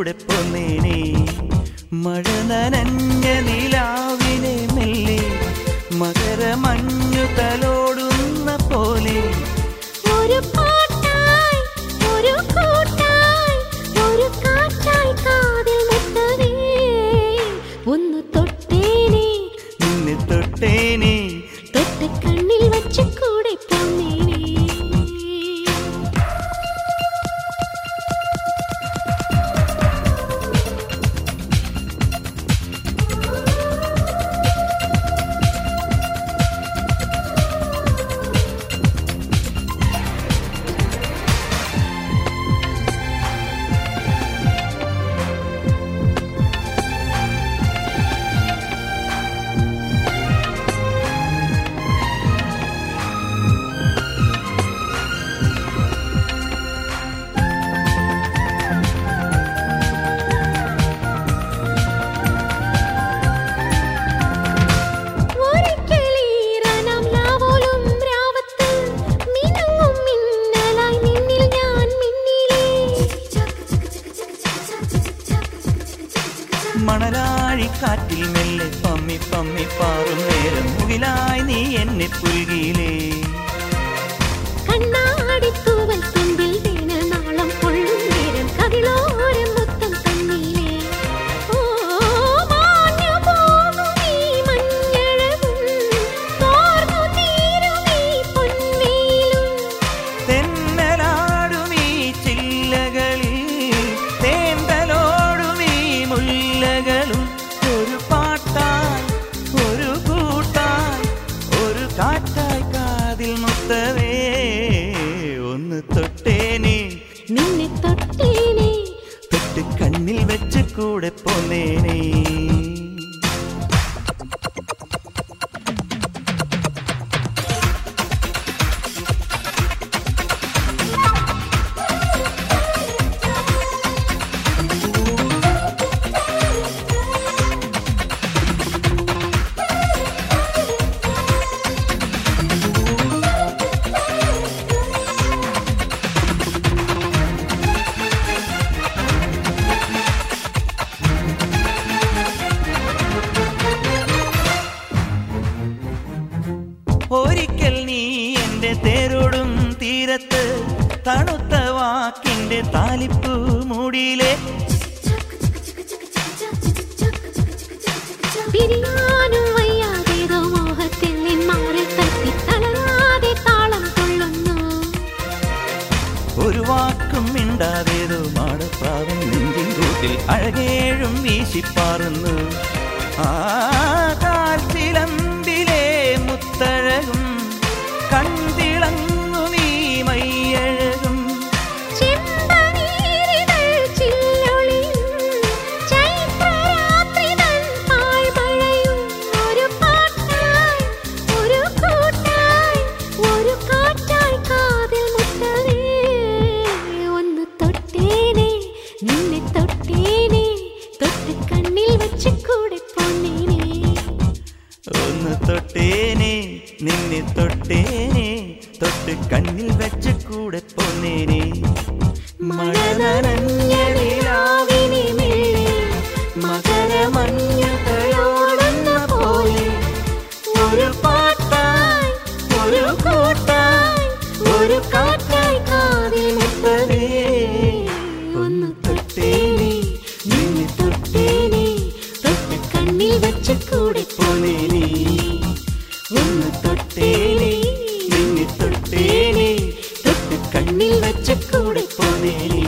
കൂടെ പോന്നേനെ മഴ നനഞ്ഞ നിലാവിനെ മെല്ലെ മകരമഞ്ഞു തലോടുന്ന പോലെ ഒരു പാട്ടായി ഒരു കൂട്ടായി ഒരു കാറ്റായി കാതിൽ മുട്ടവേ ഒന്ന് തൊട്ടേനെ നിന്നെ തൊട്ടേനെ തൊട്ട് കണ്ണിൽ വച്ച് കൂടെ പോന്നേനെ ഒരിക്കലീറനാം ലാവോലും രാവത്ത് മിനുങ്ങും മിന്നലായി നിന്നിൽ ഞാൻ മിന്നിലേ മണലാഴിക്കാറ്റിൽ മെല്ലെ പമ്മി പമ്മി പാറും നേരം മുകിലായി നീ എന്നെ പുൽകിയിലേ കണ്ണാടിത്തൂവൽ തുമ്പിൽ വീണ് നാളം കൊള്ളും നേരം കവിളോരം മൊത്തം തന്നിലേ ഓ മാഞ്ഞു പോകും ഈ മഞ്ഞഴകും തോർന്നു തീരും ഈ പൊൻവെയിലും തെന്നലാടും ഈ ചില്ലകളിൽ തേന്തലോടും ഈ മുല്ലകളും ഒരു പാട്ടായി ഒരു കൂട്ടായി ഒരു കാറ്റായി കാതിൽ മുത്തവേ ഒന്ന് തൊട്ടേനെ നിന്നെ തൊട്ടേനെ തൊട്ട് കണ്ണിൽ വെച്ച് കൂടെ പോന്നേനേ ഒരിക്കൽ നീ എന്റെ തേരോടും തീരത്ത് തണുത്ത വാക്കിന്റെ താലിപ്പൂ മൂടിയിലെ പിരിയാനും വയ്യാതേതോ മോഹത്തിൽ നിന്മാറിൽ തട്ടി തളരാതെ താളം കൊള്ളുന്നു ഒരു വാക്കും മിണ്ടാതേതോ മാടപ്രാവൻ നെഞ്ചിൻ കൂട്ടിൽ അഴകേഴും വീശിപ്പാറുന്നു ആ കാൽച്ചിലമ്പിലെ മുത്തഴകും കൺതിളങ്ങും ഈ മയ്യഴകും ചെമ്പനീരിതൾ ചില്ലൊളിയും ചൈത്രരാത്രിതൻ പാഴ്മഴയും ഒരു പാട്ടായി ഒരു കൂട്ടായി ഒരു കാറ്റായി കാതിൽ മുട്ടവേ ഒന്ന് തൊട്ടേനെ നിന്നെ തൊട്ടേനെ തൊട്ട് കണ്ണിൽ വെച്ച് കൂടെ പോന്നേനെ ഒന്ന് തൊട്ടേനെ നിന്നെ തൊട്ടേനെ തൊട്ട് കണ്ണിൽ വെച്ച് കൂടെ പോന്നേനെ മഴ നനഞ്ഞ നിലാവിനെ മെല്ലെ മകരമഞ്ഞു തലോടുന്ന പോലെ ഒരു പാട്ടായി ഒരു കൂട്ടായി ഒരു കാറ്റായി കാതിൽ മുത്തവേ ഒന്ന് തൊട്ടേനെ നിന്നെ തൊട്ടേനെ തൊട്ട് കണ്ണിൽ വെച്ച് കൂടെ പോന്നേനെ ഒന്ന് തൊട്ടേനെ നിന്നെ തൊട്ടേനെ തൊട്ട് കണ്ണിൽ വെച്ച് കൂടെ പോന്നേനെ